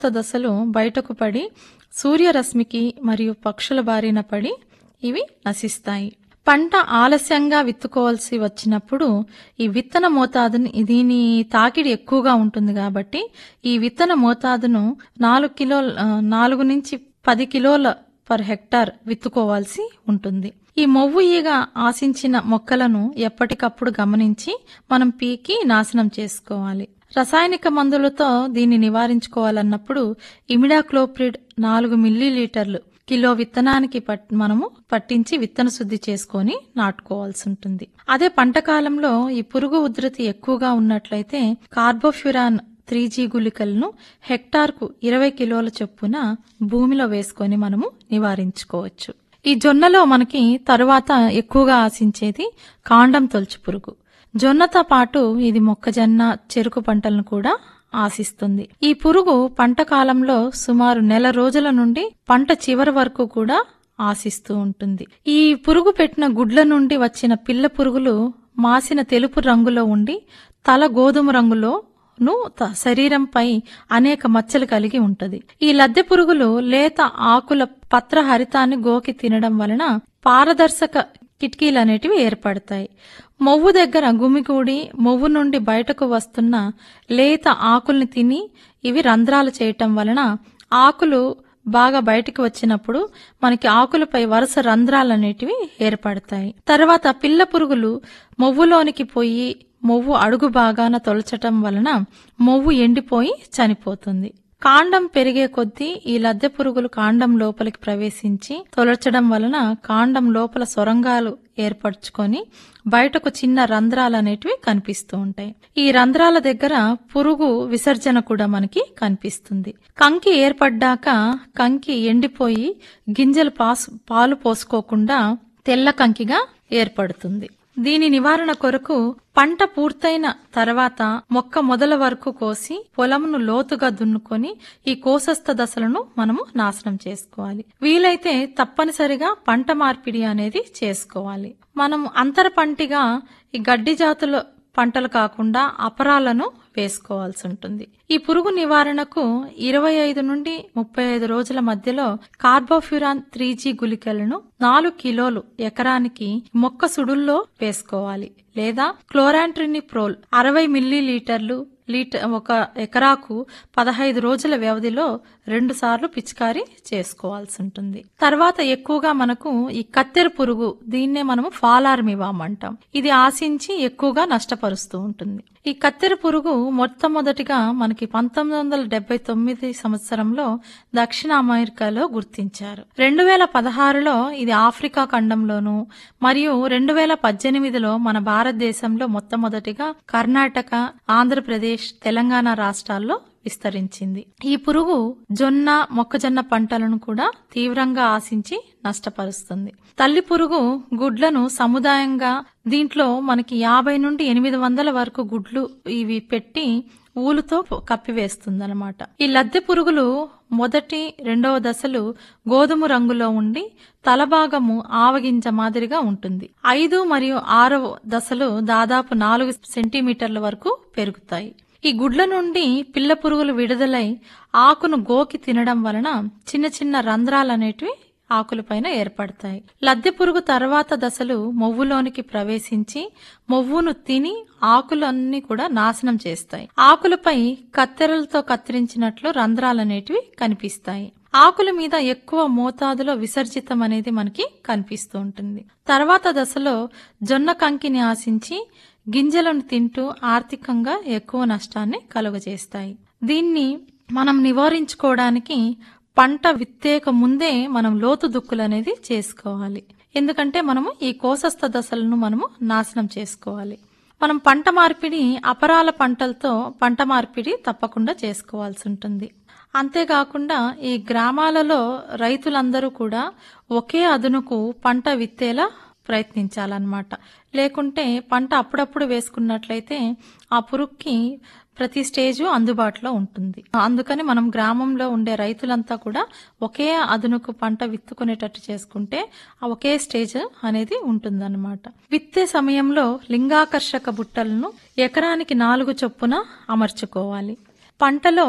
దశలు బయటకు పడి సూర్యరశ్మికి మరియు పక్షుల బారిన పడి ఇవి నశిస్తాయి పంట ఆలస్యంగా విత్తుకోవాల్సి వచ్చినప్పుడు ఈ విత్తన మోతాదుని దీని తాకిడి ఎక్కువగా ఉంటుంది కాబట్టి ఈ విత్తన మోతాదును నాలుగు కిలోల ఆ, నాలుగు నుంచి పది కిలోల పర్ హెక్టార్ విత్తుకోవాల్సి ఉంటుంది ఈ మొవ్వు ఈగ ఆశించిన మొక్కలను ఎప్పటికప్పుడు గమనించి మనం పీకి నాశనం చేసుకోవాలి రసాయనిక మందులతో దీన్ని నివారించుకోవాలన్నప్పుడు ఇమిడాక్లోప్రిడ్ నాలుగు మిల్లీలీటర్లు కిలో విత్తనానికి పట్ మనము పట్టించి విత్తన శుద్ధి చేసుకొని నాటుకోవాల్సి ఉంటుంది అదే పంట కాలంలో ఈ పురుగు ఉధృతి ఎక్కువగా ఉన్నట్లయితే కార్బోఫ్యురాన్ త్రీ జీ గుళికలను హెక్టార్కు ఇరవై కిలోల చొప్పున భూమిలో వేసుకొని మనము నివారించుకోవచ్చు ఈ జొన్నలో మనకి తరువాత ఎక్కువగా ఆశించేది కాండం తొలచు పురుగు జొన్నతో పాటు ఇది మొక్కజొన్న చెరుకు పంటలను కూడా ఆశిస్తుంది ఈ పురుగు పంట కాలంలో సుమారు నెల రోజుల నుండి పంట చివరి వరకు కూడా ఆశిస్తూ ఉంటుంది ఈ పురుగు పెట్టిన గుడ్ల నుండి వచ్చిన పిల్ల పురుగులు మాసిన తెలుపు రంగులో ఉండి తల గోధుమ రంగులో ను త- శరీరంపై అనేక మచ్చలు కలిగి ఉంటది ఈ లద్దె పురుగులు లేత ఆకుల పత్ర హరితాన్ని గోకి తినడం వలన పారదర్శక కిటికీలు అనేటివి ఏర్పడతాయి మొవ్వు దగ్గర గుమిగూడి మొవ్వు నుండి బయటకు వస్తున్న లేత ఆకుల్ని తిని ఇవి రంధ్రాలు చేయటం వలన ఆకులు బాగా బయటికి వచ్చినప్పుడు మనకి ఆకులపై వరుస రంధ్రాలు అనేటివి ఏర్పడతాయి తర్వాత పిల్ల పురుగులు మొవ్వులోనికి పోయి మొవ్వు అడుగు భాగాన తొలచటం వలన మొవ్వు ఎండిపోయి చనిపోతుంది కాండం పెరిగే కొద్దీ ఈ లద్దె పురుగులు కాండం లోపలికి ప్రవేశించి తొలచడం వలన కాండం లోపల సొరంగాలు ఏర్పరచుకొని బయటకు చిన్న రంధ్రాలు అనేటివి కనిపిస్తూ ఉంటాయి ఈ రంధ్రాల దగ్గర పురుగు విసర్జన కూడా మనకి కనిపిస్తుంది కంకి ఏర్పడ్డాక కంకి ఎండిపోయి గింజలు పాసు పాలు పోసుకోకుండా తెల్ల కంకిగా ఏర్పడుతుంది దీని నివారణ కొరకు పంట పూర్తయిన తర్వాత మొక్క మొదల వరకు కోసి పొలమును లోతుగా దున్నుకొని ఈ కోసస్థ దశలను మనము నాశనం చేసుకోవాలి వీలైతే తప్పనిసరిగా పంట మార్పిడి అనేది చేసుకోవాలి మనం అంతర పంటిగా ఈ గడ్డి జాతుల పంటలు కాకుండా అపరాలను వేసుకోవాల్సి ఉంటుంది ఈ పురుగు నివారణకు ఇరవై ఐదు నుండి ముప్పై ఐదు రోజుల మధ్యలో కార్బోఫ్యూరాన్ త్రీ జీ గుళికలను నాలుగు కిలోలు ఎకరానికి మొక్క సుడుల్లో వేసుకోవాలి లేదా క్లోరాంట్రినిప్రోల్ అరవై మిల్లీ లీటర్లు లీటర్ ఒక ఎకరాకు పదహైదు రోజుల వ్యవధిలో రెండు సార్లు పిచికారీ చేసుకోవాల్సి ఉంటుంది తర్వాత ఎక్కువగా మనకు ఈ కత్తెర పురుగు దీన్నే మనము ఫాలార్మివామ్ అంటాం ఇది ఆశించి ఎక్కువగా నష్టపరుస్తూ ఉంటుంది ఈ కత్తెర పురుగు మొట్టమొదటిగా మనకి పంతొమ్మిది వందల డెబ్బై తొమ్మిది సంవత్సరంలో దక్షిణ అమెరికాలో గుర్తించారు రెండు వేల పదహారులో ఇది ఆఫ్రికా ఖండంలోను మరియు రెండు వేల పద్దెనిమిదిలో మన భారతదేశంలో మొట్టమొదటిగా కర్ణాటక ఆంధ్రప్రదేశ్ తెలంగాణ రాష్ట్రాల్లో విస్తరించింది ఈ పురుగు జొన్న మొక్కజొన్న పంటలను కూడా తీవ్రంగా ఆశించి నష్టపరుస్తుంది తల్లి పురుగు గుడ్లను సముదాయంగా దీంట్లో మనకి యాభై నుండి ఎనిమిది వందల వరకు గుడ్లు ఇవి పెట్టి ఊలుతో కప్పివేస్తుందన్నమాట ఈ లద్దె పురుగులు మొదటి రెండవ దశలు గోధుమ రంగులో ఉండి తలభాగము ఆవగింజ మాదిరిగా ఉంటుంది ఐదు మరియు ఆరవ దశలు దాదాపు నాలుగు సెంటీమీటర్ల వరకు పెరుగుతాయి ఈ గుడ్ల నుండి పిల్ల పురుగులు విడుదలై ఆకును గోకి తినడం వలన చిన్న చిన్న రంధ్రాలు అనేటివి ఆకులపైన ఏర్పడతాయి లద్దె పురుగు తర్వాత దశలు మొవ్వులోనికి ప్రవేశించి మొవ్వును తిని ఆకులన్నీ కూడా నాశనం చేస్తాయి ఆకులపై కత్తెరలతో కత్తిరించినట్లు రంధ్రాలనేటివి కనిపిస్తాయి ఆకుల మీద ఎక్కువ మోతాదులో విసర్జితం అనేది మనకి కనిపిస్తూ ఉంటుంది తర్వాత దశలో జొన్న కంకిని ఆశించి గింజలను తింటూ ఆర్థికంగా ఎక్కువ నష్టాన్ని కలుగజేస్తాయి దీన్ని మనం నివారించుకోవడానికి పంట విత్తేక ముందే మనం లోతు దుక్కులు అనేది చేసుకోవాలి ఎందుకంటే మనము ఈ కోసస్థ దశలను మనము నాశనం చేసుకోవాలి మనం పంట మార్పిడి అపరాల పంటలతో పంట మార్పిడి తప్పకుండా చేసుకోవాల్సి ఉంటుంది అంతేకాకుండా ఈ గ్రామాలలో రైతులందరూ కూడా ఒకే అదునుకు పంట విత్తేలా ప్రయత్నించాలన్నమాట లేకుంటే పంట అప్పుడప్పుడు వేసుకున్నట్లయితే ఆ పురుగుకి ప్రతి స్టేజు అందుబాటులో ఉంటుంది అందుకని మనం గ్రామంలో ఉండే రైతులంతా కూడా ఒకే అదునుకు పంట విత్తుకునేటట్టు చేసుకుంటే ఆ ఒకే స్టేజ్ అనేది ఉంటుందన్నమాట విత్తే సమయంలో లింగాకర్షక బుట్టలను ఎకరానికి నాలుగు చొప్పున అమర్చుకోవాలి పంటలో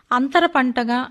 అంతర పంటగా